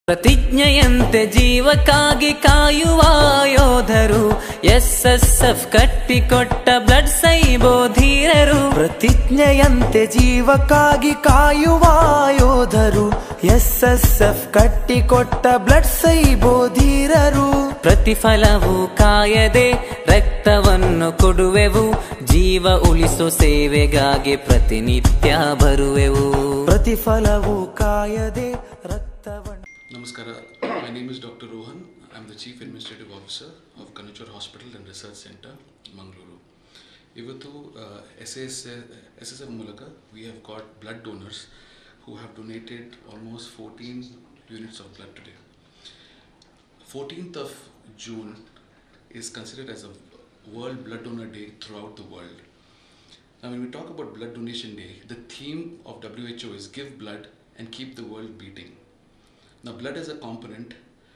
ಪ್ರತಿಜ್ಞೆಯಂತೆ ಜೀವಕ್ಕಾಗಿ ಕಾಯುವ ಯೋಧರು ಎಸ್ ಎಸ್ ಎಫ್ ಕಟ್ಟಿಕೊಟ್ಟ ಬ್ಲಡ್ ಸೈಬೋ ಧೀರರು ಪ್ರತಿಜ್ಞೆಯಂತೆ ಜೀವಕ್ಕಾಗಿ ಕಾಯುವ ಯೋಧರು ಎಸ್ ಎಸ್ ಎಫ್ ಕಟ್ಟಿಕೊಟ್ಟ ಬ್ಲಡ್ ಸೈಬೋ ಧೀರರು ಪ್ರತಿಫಲವು ಕಾಯದೆ ರಕ್ತವನ್ನು ಕೊಡುವೆವು ಜೀವ ಉಳಿಸೋ ಸೇವೆಗಾಗಿ ಪ್ರತಿನಿತ್ಯ ಬರುವೆವು ಪ್ರತಿಫಲವು ಕಾಯದೆ ರಕ್ತವನ್ನು Namaskara. My name is Dr. Rohan. I'm the Chief Administrative Officer of Kanachur Hospital and Research Center, Mangaluru. ಇವತ್ತು S S S S F ಮೂಲಕ we have got blood donors who have donated almost fourteen units of blood today fourteenth of June is considered as a World Blood Donor Day throughout the world. Now, when we talk about Blood Donation Day, the theme of WHO is give blood and keep the world beating. Now, blood as a component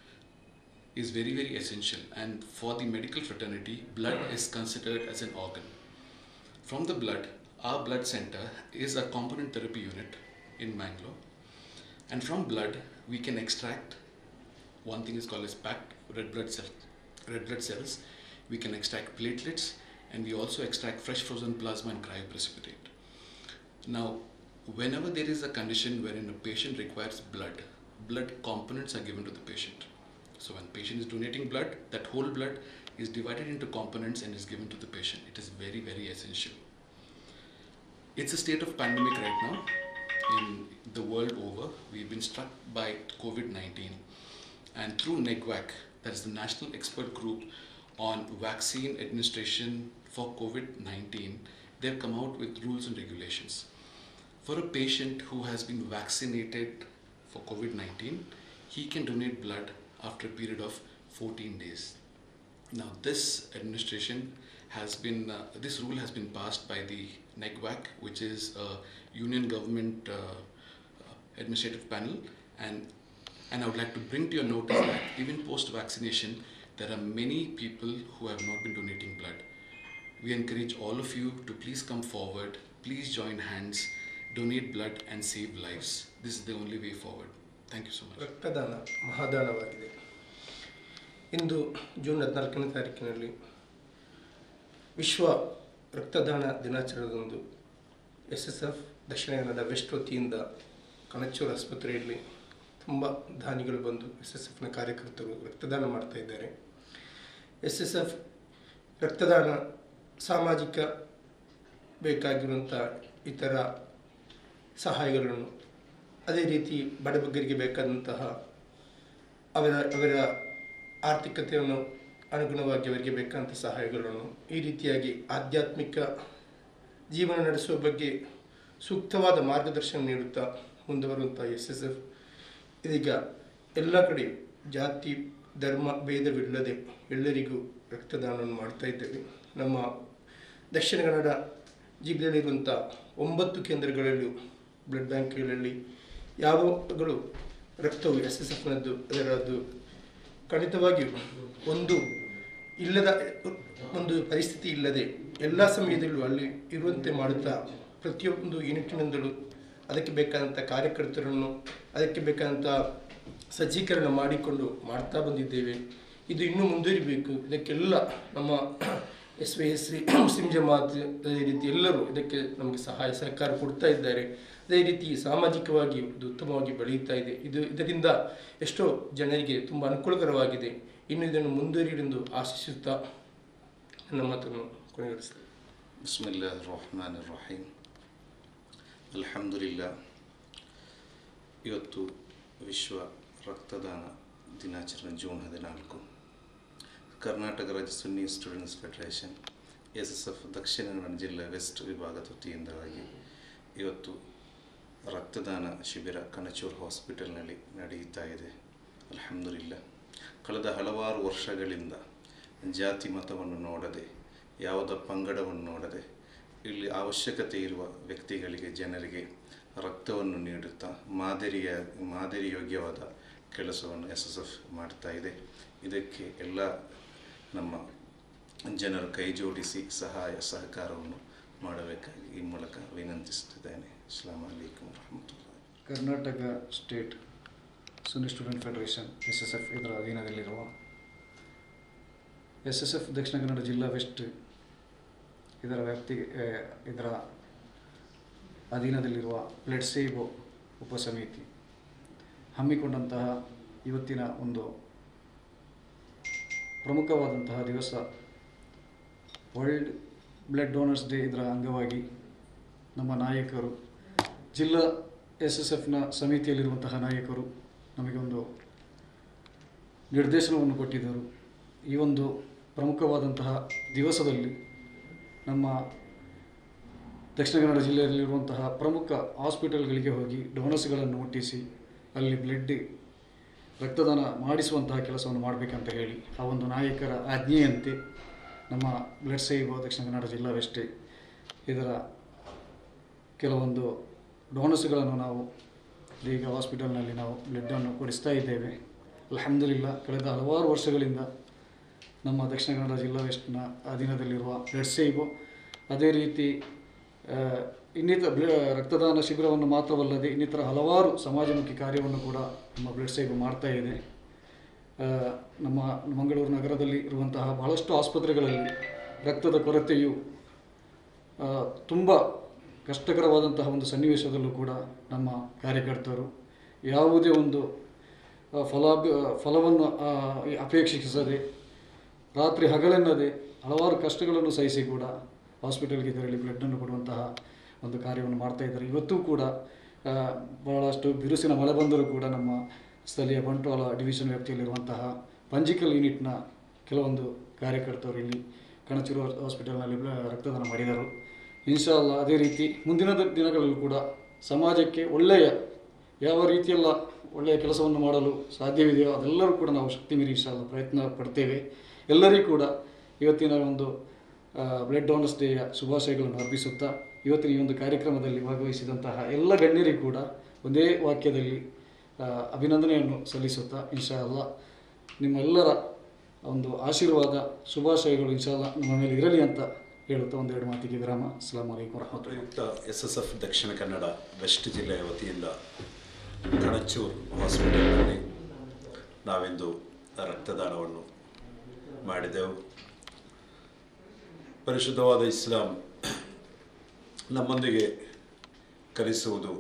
is very, very essential, and for the medical fraternity, blood is considered as an organ. From the blood, our blood center is a component therapy unit in Mangalore, and from blood, we can extract one thing is called as packed red blood cells. Red blood cells. We can extract platelets, and we also extract fresh frozen plasma and cryoprecipitate. Now, whenever there is a condition wherein a patient requires blood, blood components are given to the patient. So when patient is donating blood, that whole blood is divided into components and is given to the patient. It is very, very essential. It's a state of pandemic right now in the world over. We've been struck by COVID-19 and through NEGVAC, that is the National Expert Group on Vaccine Administration for COVID-19, they've come out with rules and regulations. For a patient who has been vaccinated for COVID 19, he can donate blood after a period of 14 days. Now, this administration has been, uh, this rule has been passed by the NEGVAC, which is a union government uh, uh, administrative panel, and and I would like to bring to your notice that even post vaccination, there are many people who have not been donating blood. We encourage all of you to please come forward, please join hands, donate blood, and save lives. This is the only way forward. Thank you so much. ರಕ್ತದಾನ ಮಹಾದಾನವಾಗಿದೆ ಇಂದು June ಹದಿನಾಲ್ಕನೇ ತಾರೀಕಿನಲ್ಲಿ ವಿಶ್ವ ರಕ್ತದಾನ ದಿನಾಚರಣೆದಂದು S S F Dakshina Kannada West ವತಿಯಿಂದ ಕಣಚೂರು ಆಸ್ಪತ್ರೆಯಲ್ಲಿ ತುಂಬ ದಾನಿಗಳು ಬಂದು S S ಎಫ್ನ ಕಾರ್ಯಕರ್ತರು ರಕ್ತದಾನ ಮಾಡ್ತಾ ಇದ್ದಾರೆ ಎಸ್ ಎಸ್ ಎಫ್ ರಕ್ತದಾನ ಸಾಮಾಜಿಕ ಬೇಕಾಗಿರುವಂಥ ಇತರ ಸಹಾಯಗಳನ್ನು ಅದೇ ರೀತಿ ಬಡಬಗ್ಗರಿಗೆ ಬೇಕಾದಂತಹ ಅವರ ಅವರ ಆರ್ಥಿಕತೆಯನ್ನು ಅನುಗುಣವಾಗಿ ಅವರಿಗೆ ಬೇಕಾದಂಥ ಸಹಾಯಗಳನ್ನು ಈ ರೀತಿಯಾಗಿ ಆಧ್ಯಾತ್ಮಿಕ ಜೀವನ ನಡೆಸುವ ಬಗ್ಗೆ ಸೂಕ್ತವಾದ ಮಾರ್ಗದರ್ಶನ ನೀಡುತ್ತಾ ಮುಂದುವರುವಂಥ ಎಸ್ ಎಸ್ ಎಫ್ ಇದೀಗ ಎಲ್ಲ ಕಡೆ ಜಾತಿ ಧರ್ಮ ಭೇದವಿಲ್ಲದೆ ಎಲ್ಲರಿಗೂ ರಕ್ತದಾನವನ್ನು ಮಾಡ್ತಾ ಇದ್ದೇವೆ ನಮ್ಮ ದಕ್ಷಿಣ ಕನ್ನಡ ಜಿಲ್ಲೆಯಲ್ಲಿರುವಂಥ ಒಂಬತ್ತು ಕೇಂದ್ರಗಳಲ್ಲೂ ಬ್ಲಡ್ ಬ್ಯಾಂಕ್ಗಳಲ್ಲಿ ಯಾವಾಗಲೂ ರಕ್ತವು ಎಸ್ ಎಸ್ ಎಫ್ನದ್ದು ಅದರದ್ದು ಖಂಡಿತವಾಗಿಯೂ ಒಂದು ಇಲ್ಲದ ಒಂದು ಪರಿಸ್ಥಿತಿ ಇಲ್ಲದೆ ಎಲ್ಲ ಸಮಯದಲ್ಲೂ ಅಲ್ಲಿ ಇರುವಂತೆ ಮಾಡುತ್ತಾ ಪ್ರತಿಯೊಂದು ಯೂನಿಟ್ನಿಂದಲೂ ಅದಕ್ಕೆ ಬೇಕಾದಂಥ ಕಾರ್ಯಕರ್ತರನ್ನು ಅದಕ್ಕೆ ಬೇಕಾದಂಥ ಸಜ್ಜೀಕರಣ ಮಾಡಿಕೊಂಡು ಮಾಡ್ತಾ ಬಂದಿದ್ದೇವೆ ಇದು ಇನ್ನೂ ಮುಂದುವರಿಬೇಕು ಇದಕ್ಕೆಲ್ಲ ನಮ್ಮ S V S C Muslim Jamaat ಅದೇ ರೀತಿ ಎಲ್ಲರೂ ಇದಕ್ಕೆ ನಮಗೆ ಸಹಾಯ ಸಹಕಾರ ಕೊಡ್ತಾ ಇದ್ದಾರೆ ಅದೇ ರೀತಿ ಸಾಮಾಜಿಕವಾಗಿ ಇದು ಉತ್ತಮವಾಗಿ ಬೆಳೆಯುತ್ತಾ ಇದೆ ಇದು ಇದರಿಂದ ಎಷ್ಟೋ ಜನರಿಗೆ ತುಂಬ ಅನುಕೂಲಕರವಾಗಿದೆ ಇನ್ನು ಇದನ್ನು ಮುಂದುವರಿಯಲೆಂದು ಆಶಿಸುತ್ತಾ ನನ್ನ ಮಾತನ್ನು ಕೊನೆಗೊಳಿಸ್ತೇನೆ بسم الله الرحمن الرحيم الحمد لله ಇವತ್ತು ವಿಶ್ವ ರಕ್ತದಾನ ದಿನಾಚರಣೆ ಜೂನ್ ಹದಿನಾಲ್ಕು ಕರ್ನಾಟಕ ರಾಜ್ಯ Sunni students federation S S F Dakshina Kannada ಜಿಲ್ಲೆ ವೆಸ್ಟ್ ವಿಭಾಗದ ವತಿಯಿಂದವಾಗಿ ಇವತ್ತು ರಕ್ತದಾನ ಶಿಬಿರ ಕಣಚೂರು ಹಾಸ್ಪಿಟಲ್ನಲ್ಲಿ ನಡೆಯುತ್ತಾ ಇದೆ ಅಲ್ಹಮ್ದುಲಿಲ್ಲ ಕಳೆದ ಹಲವಾರು ವರ್ಷಗಳಿಂದ ಜಾತಿ ಮತವನ್ನು ನೋಡದೆ ಯಾವುದ ಪಂಗಡವನ್ನು ನೋಡದೆ ಇಲ್ಲಿ ಅವಶ್ಯಕತೆ ಇರುವ ವ್ಯಕ್ತಿಗಳಿಗೆ ಜನರಿಗೆ ರಕ್ತವನ್ನು ನೀಡುತ್ತಾ ಮಾದರಿಯ ಮಾದರಿ ಯೋಗ್ಯವಾದ ಕೆಲಸವನ್ನು ಎಸ್ ಎಸ್ ಎಫ್ ಮಾಡ್ತಾ ಇದೆ ಇದಕ್ಕೆ ಎಲ್ಲ ನಮ್ಮ ಜನರು ಕೈ ಜೋಡಿಸಿ ಸಹಾಯ ಸಹಕಾರವನ್ನು ಮಾಡಬೇಕಾಗಿ ಈ ಮೂಲಕ ವಿನಂತಿಸುತ್ತಿದ್ದೇನೆ ಅಸ್ಲಾಂ ಅಲೈಕುಂ ವರಹಮತುಲ್ಲಾಹಿ Karnataka state Sunni student federation S S F ಇದರ ಅಧೀನದಲ್ಲಿರುವ S S F Dakshina Kannada ಜಿಲ್ಲಾ ವೆಸ್ಟ್ ಇದರ ವ್ಯಾಪ್ತಿ ಆ, ಇದರ ಅಧೀನದಲ್ಲಿರುವ ಬ್ಲಡ್ ಸೇವ್ ಉಪಸಮಿತಿ ಹಮ್ಮಿಕೊಂಡಂತಹ ಇವತ್ತಿನ ಒಂದು ಪ್ರಮುಖವಾದಂತಹ ದಿವಸ ವರ್ಲ್ಡ್ ಬ್ಲಡ್ ಡೋನರ್ಸ್ ಡೇ ಇದರ ಅಂಗವಾಗಿ ನಮ್ಮ ನಾಯಕರು ಜಿಲ್ಲಾ ಎಸ್ ಎಸ್ ಎಫ್ನ ಸಮಿತಿಯಲ್ಲಿರುವಂತಹ ನಾಯಕರು ನಮಗೊಂದು ನಿರ್ದೇಶನವನ್ನು ಕೊಟ್ಟಿದ್ದರು ಈ ಒಂದು ಪ್ರಮುಖವಾದಂತಹ ದಿವಸದಲ್ಲಿ ನಮ್ಮ ದಕ್ಷಿಣ ಕನ್ನಡ ಜಿಲ್ಲೆಯಲ್ಲಿರುವಂತಹ ಪ್ರಮುಖ ಹಾಸ್ಪಿಟಲ್ಗಳಿಗೆ ಹೋಗಿ ಡೋನರ್ಸ್ಗಳನ್ನು ಮುಟ್ಟಿಸಿ ಅಲ್ಲಿ ಬ್ಲಡ್ ರಕ್ತದಾನ ಮಾಡಿಸುವಂತಹ ಕೆಲಸವನ್ನು ಮಾಡಬೇಕಂತ ಹೇಳಿ ಆ ಒಂದು ನಾಯಕರ ಆಜ್ಞೆಯಂತೆ ನಮ್ಮ ಬ್ಲಡ್ ಸೇವ್ ದಕ್ಷಿಣ ಕನ್ನಡ ಜಿಲ್ಲಾ ವೆಸ್ಟ್ ಇದರ ಕೆಲವೊಂದು ಡೋನರ್ಸ್ಗಳನ್ನು ನಾವು ಈಗ ಹಾಸ್ಪಿಟಲ್ನಲ್ಲಿ ನಾವು ಬ್ಲಡ್ಡನ್ನು ಕೊಡಿಸ್ತಾ ಇದ್ದೇವೆ ಅಲ್ಹಮ್ದುಲಿಲ್ಲ ಕಳೆದ ಹಲವಾರು ವರ್ಷಗಳಿಂದ ನಮ್ಮ ದಕ್ಷಿಣ ಕನ್ನಡ ಜಿಲ್ಲಾ ವೆಸ್ಟ್ನ ಅಧೀನದಲ್ಲಿರುವ ಬ್ಲಡ್ ಸೇವ್ ಅದೇ ರೀತಿ ಆ, ಇನ್ನಿತರ ಬ್ಲ ರಕ್ತದಾನ ಶಿಬಿರವನ್ನು ಮಾತ್ರವಲ್ಲದೆ ಇನ್ನಿತರ ಹಲವಾರು ಸಮಾಜಮುಖಿ ಕಾರ್ಯವನ್ನು ಕೂಡ ನಮ್ಮ ಬ್ಲಡ್ ಸೇವ್ ಮಾಡ್ತಾ ಇದೆ ಆ, ನಮ್ಮ ಮಂಗಳೂರು ನಗರದಲ್ಲಿ ಇರುವಂತಹ ಬಹಳಷ್ಟು ಆಸ್ಪತ್ರೆಗಳಲ್ಲಿ ರಕ್ತದ ಕೊರತೆಯು ಆ, ತುಂಬ ಕಷ್ಟಕರವಾದಂತಹ ಒಂದು ಸನ್ನಿವೇಶದಲ್ಲೂ ಕೂಡ ನಮ್ಮ ಕಾರ್ಯಕರ್ತರು ಯಾವುದೇ ಒಂದು ಆ, ಫಲಾಭ ಫಲವನ್ನು ಆ, ಅಪೇಕ್ಷಿಸದೆ ರಾತ್ರಿ ಹಗಲೆನ್ನದೆ ಹಲವಾರು ಕಷ್ಟಗಳನ್ನು ಸಹಿಸಿ ಕೂಡ ಹಾಸ್ಪಿಟಲ್ಗೆ ತೆರಳಿ ಬ್ಲಡ್ಡನ್ನು ಕೊಡುವಂತಹ ಒಂದು ಕಾರ್ಯವನ್ನು ಮಾಡ್ತಾ ಇದ್ದಾರೆ ಇವತ್ತೂ ಕೂಡ ಆ, ಬಹಳಷ್ಟು ಬಿರುಸಿನ ಮಳೆ ಬಂದರೂ ಕೂಡ ನಮ್ಮ ಸ್ಥಳೀಯ ಬಂಟ್ವಾಳ ಡಿವಿಷನ್ ವ್ಯಾಪ್ತಿಯಲ್ಲಿರುವಂತಹ ಪಂಜಿಕಲ್ ಯೂನಿಟ್ನ ಕೆಲವೊಂದು ಕಾರ್ಯಕರ್ತರು ಇಲ್ಲಿ ಕಣಚೂರು ಹಾಸ್ಪಿಟಲ್ನಲ್ಲಿ ಬ್ಲ- ರಕ್ತದಾನ ಮಾಡಿದರು ಇನ್ಶಾಲ್ಲ ಅದೇ ರೀತಿ ಮುಂದಿನ ದ- ದಿನಗಳಲ್ಲೂ ಕೂಡ ಸಮಾಜಕ್ಕೆ ಒಳ್ಳೆಯ ಯಾವ ರೀತಿಯೆಲ್ಲ ಒಳ್ಳೆಯ ಕೆಲಸವನ್ನು ಮಾಡಲು ಸಾಧ್ಯವಿದೆಯೋ ಅದೆಲ್ಲರೂ ಕೂಡ ನಾವು ಶಕ್ತಿ ಮೀರಿ ಇನ್ಶಾಲ್ಲ ಪ್ರಯತ್ನ ಪಡ್ತೇವೆ ಎಲ್ಲರಿಗೂ ಕೂಡ ಇವತ್ತಿನ ಒಂದು ಬ್ಲಡ್ ಡೋನರ್ಸ್ ಡೇಯ ಶುಭಾಶಯಗಳನ್ನು ಅರ್ಪಿಸುತ್ತಾ ಇವತ್ತಿನ ಈ ಒಂದು ಕಾರ್ಯಕ್ರಮದಲ್ಲಿ ಭಾಗವಹಿಸಿದಂತಹ ಎಲ್ಲ ಗಣ್ಯರಿಗೂ ಕೂಡ ಒಂದೇ ವಾಕ್ಯದಲ್ಲಿ ಆ, ಅಭಿನಂದನೆಯನ್ನು ಸಲ್ಲಿಸುತ್ತಾ ಇನ್ಶಾ ಅಲ್ಲ ನಿಮ್ಮೆಲ್ಲರ ಒಂದು ಆಶೀರ್ವಾದ ಶುಭಾಶಯಗಳು ಇನ್ಶಾಲ್ಲ ನಮ್ಮ ಮೇಲೆ ಇರಲಿ ಅಂತ ಹೇಳುತ್ತಾ ಒಂದೆರಡು ಮಾತಿಗೆ ವಿರಾಮ ಅಸ್ಲಾಂ ವಲೈಕುಂ ವರಹಮತುಲ್ಲಾಹಿ ಪ್ರಯುಕ್ತ S S F Dakshina Kannada West ಜಿಲ್ಲೆಯ ವತಿಯಿಂದ ಕಣಚೂರು ಹಾಸ್ಪಿಟಲ್ನಲ್ಲಿ ನಾವಿಂದು ರಕ್ತದಾನವನ್ನು ಮಾಡಿದೆವು ಪರಿಶುದ್ಧವಾದ ಇಸ್ಲಾಂ ನಮ್ಮೊಂದಿಗೆ ಕಲಿಸುವುದು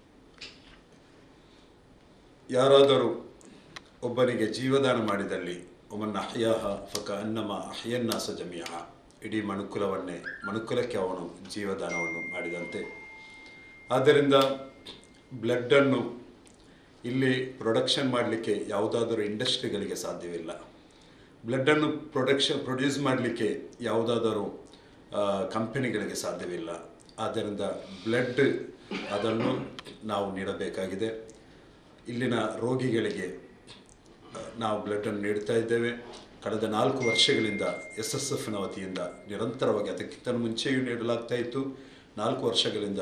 ಯಾರಾದರೂ ಒಬ್ಬನಿಗೆ ಜೀವದಾನ ಮಾಡಿದಲ್ಲಿ ಒಮ್ಮನ್ನ ಅಹ್ಯಾಹ ಫಕ ಅನ್ನಮ ಅಹ್ಯನ್ನಾಸ ಜಮಿಯಹ ಇಡೀ ಮನುಕುಲವನ್ನೇ ಮನುಕುಲಕ್ಕೆ ಅವನು ಜೀವದಾನವನ್ನು ಮಾಡಿದಂತೆ ಆದ್ದರಿಂದ ಬ್ಲಡ್ಡನ್ನು ಇಲ್ಲಿ ಪ್ರೊಡಕ್ಷನ್ ಮಾಡಲಿಕ್ಕೆ ಯಾವುದಾದರೂ ಇಂಡಸ್ಟ್ರಿಗಳಿಗೆ ಸಾಧ್ಯವಿಲ್ಲ ಬ್ಲಡ್ಡನ್ನು ಪ್ರೊಡಕ್ಷನ್ ಪ್ರೊಡ್ಯೂಸ್ ಮಾಡಲಿಕ್ಕೆ ಯಾವುದಾದರೂ ಕಂಪನಿಗಳಿಗೆ ಸಾಧ್ಯವಿಲ್ಲ ಆದ್ದರಿಂದ ಬ್ಲಡ್ ಅದನ್ನು ನಾವು ನೀಡಬೇಕಾಗಿದೆ ಇಲ್ಲಿನ ರೋಗಿಗಳಿಗೆ ಆ, ನಾವು ಬ್ಲಡ್ಡನ್ನು ನೀಡ್ತಾ ಇದ್ದೇವೆ ಕಳೆದ ನಾಲ್ಕು ವರ್ಷಗಳಿಂದ ಎಸ್ ಎಸ್ ಎಫ್ನ ವತಿಯಿಂದ ನಿರಂತರವಾಗಿ ಅದಕ್ಕಿಂತ ಮುಂಚೆಯೂ ನೀಡಲಾಗ್ತಾ ಇತ್ತು ನಾಲ್ಕು ವರ್ಷಗಳಿಂದ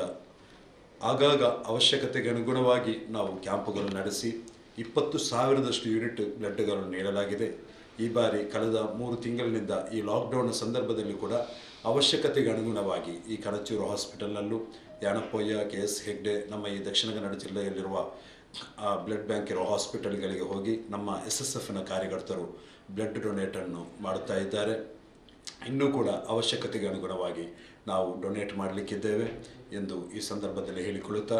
ಆಗಾಗ ಅವಶ್ಯಕತೆಗೆ ಅನುಗುಣವಾಗಿ ನಾವು ಕ್ಯಾಂಪುಗಳನ್ನು ನಡೆಸಿ ಇಪ್ಪತ್ತು ಸಾವಿರದಷ್ಟು ಯೂನಿಟ್ ಬ್ಲಡ್ಗಳನ್ನು ನೀಡಲಾಗಿದೆ ಈ ಬಾರಿ ಕಳೆದ ಮೂರು ತಿಂಗಳಿನಿಂದ ಈ ಲಾಕ್ಡೌನ್ನ ಸಂದರ್ಭದಲ್ಲಿ ಕೂಡ ಅವಶ್ಯಕತೆಗೆ ಅನುಗುಣವಾಗಿ ಈ ಕಣಚೂರು ಹಾಸ್ಪಿಟಲ್ನಲ್ಲೂ ಯಾಣಪೊಯ್ಯ ಕೆ ಎಸ್ ಹೆಗ್ಡೆ ನಮ್ಮ ಈ ದಕ್ಷಿಣ ಕನ್ನಡ ಜಿಲ್ಲೆಯಲ್ಲಿರುವ ಆ ಬ್ಲಡ್ ಬ್ಯಾಂಕ್ ಇರೋ ಹಾಸ್ಪಿಟಲ್ಗಳಿಗೆ ಹೋಗಿ ನಮ್ಮ ಎಸ್ ಎಸ್ ಎಫ್ನ ಕಾರ್ಯಕರ್ತರು ಬ್ಲಡ್ ಡೊನೇಟನ್ನು ಮಾಡುತ್ತಾ ಇದ್ದಾರೆ ಇನ್ನೂ ಕೂಡ ಅವಶ್ಯಕತೆಗೆ ಅನುಗುಣವಾಗಿ ನಾವು ಡೊನೇಟ್ ಮಾಡಲಿಕ್ಕಿದ್ದೇವೆ ಎಂದು ಈ ಸಂದರ್ಭದಲ್ಲಿ ಹೇಳಿಕೊಳ್ಳುತ್ತಾ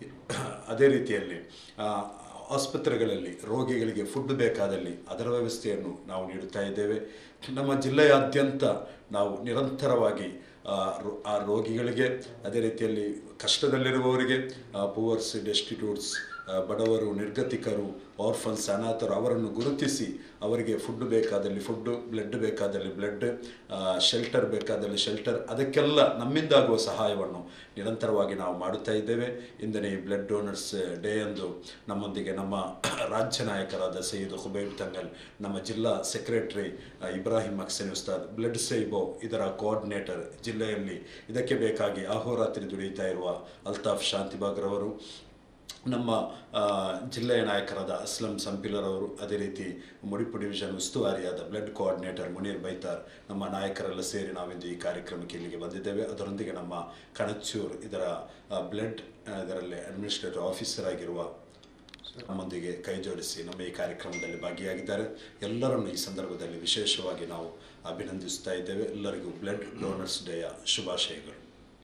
ಅದೇ ರೀತಿಯಲ್ಲಿ ಆ, ಆಸ್ಪತ್ರೆಗಳಲ್ಲಿ ರೋಗಿಗಳಿಗೆ ಫುಡ್ ಬೇಕಾದಲ್ಲಿ ಅದರ ವ್ಯವಸ್ಥೆಯನ್ನು ನಾವು ನೀಡುತ್ತಾ ಇದ್ದೇವೆ ನಮ್ಮ ಜಿಲ್ಲೆಯಾದ್ಯಂತ ನಾವು ನಿರಂತರವಾಗಿ ಆ, ರೋ- ಆ ರೋಗಿಗಳಿಗೆ ಅದೇ ರೀತಿಯಲ್ಲಿ ಕಷ್ಟದಲ್ಲಿರುವವರಿಗೆ ಪೂವರ್ಸ್ ಡೆಸ್ಟಿಟ್ಯೂಟ್ಸ್ ಬಡವರು ನಿರ್ಗತಿಕರು ಆರ್ಫನ್ಸ್ ಅನಾಥರು ಅವರನ್ನು ಗುರುತಿಸಿ ಅವರಿಗೆ ಫುಡ್ ಬೇಕಾದಲ್ಲಿ ಫುಡ್ಡು ಬ್ಲಡ್ ಬೇಕಾದಲ್ಲಿ ಬ್ಲಡ್ ಶೆಲ್ಟರ್ ಬೇಕಾದಲ್ಲಿ ಶೆಲ್ಟರ್ ಅದಕ್ಕೆಲ್ಲ ನಮ್ಮಿಂದಾಗುವ ಸಹಾಯವನ್ನು ನಿರಂತರವಾಗಿ ನಾವು ಮಾಡುತ್ತಾ ಇದ್ದೇವೆ ಇಂದನೇ ಈ ಬ್ಲಡ್ ಡೋನರ್ಸ್ ಡೇ ಎಂದು ನಮ್ಮೊಂದಿಗೆ ನಮ್ಮ ರಾಜ್ಯ ನಾಯಕರಾದ ಸೈಯದ್ ಹುಬೈಬ್ ತಂಗಲ್ ನಮ್ಮ ಜಿಲ್ಲಾ secretary Ibrahim Aksen Ustad blood cyber ಇದರ ಕೋಆರ್ಡಿನೇಟರ್ ಜಿಲ್ಲೆಯಲ್ಲಿ ಇದಕ್ಕೆ ಬೇಕಾಗಿ ಅಹೋರಾತ್ರಿ ದುಡಿಯುತ್ತಾ ಇರುವ ಅಲ್ತಾಫ್ ಶಾಂತಿಬಾಗ್ರವರು ನಮ್ಮ ಆ, ಜಿಲ್ಲೆಯ ನಾಯಕರಾದ ಅಸ್ಲಂ ಸಂಪಿಲರ್ ಅವರು ಅದೇ ರೀತಿ ಮುಡಿಪು ಡಿವಿಷನ್ ಉಸ್ತುವಾರಿಯಾದ ಬ್ಲಡ್ ಕೋಆರ್ಡಿನೇಟರ್ ಮುನೀರ್ ಬೈತಾರ್ ನಮ್ಮ ನಾಯಕರೆಲ್ಲ ಸೇರಿ ನಾವಿಂದು ಈ ಕಾರ್ಯಕ್ರಮಕ್ಕೆ ಇಲ್ಲಿಗೆ ಬಂದಿದ್ದೇವೆ ಅದರೊಂದಿಗೆ ನಮ್ಮ ಕಣಚೂರ್ ಇದರ ಬ್ಲಡ್ ಇದರಲ್ಲಿ ಅಡ್ಮಿನಿಸ್ಟ್ರೇಟಿವ್ ಆಫೀಸರ್ ಆಗಿರುವ ನಮ್ಮೊಂದಿಗೆ ಕೈ ಜೋಡಿಸಿ ನಮ್ಮ ಈ ಕಾರ್ಯಕ್ರಮದಲ್ಲಿ ಭಾಗಿಯಾಗಿದ್ದಾರೆ ಎಲ್ಲರನ್ನು ಈ ಸಂದರ್ಭದಲ್ಲಿ ವಿಶೇಷವಾಗಿ ನಾವು ಅಭಿನಂದಿಸ್ತಾ ಇದ್ದೇವೆ ಎಲ್ಲರಿಗೂ ಬ್ಲಡ್ ಡೋನರ್ಸ್ ಡೇಯ ಶುಭಾಶಯಗಳು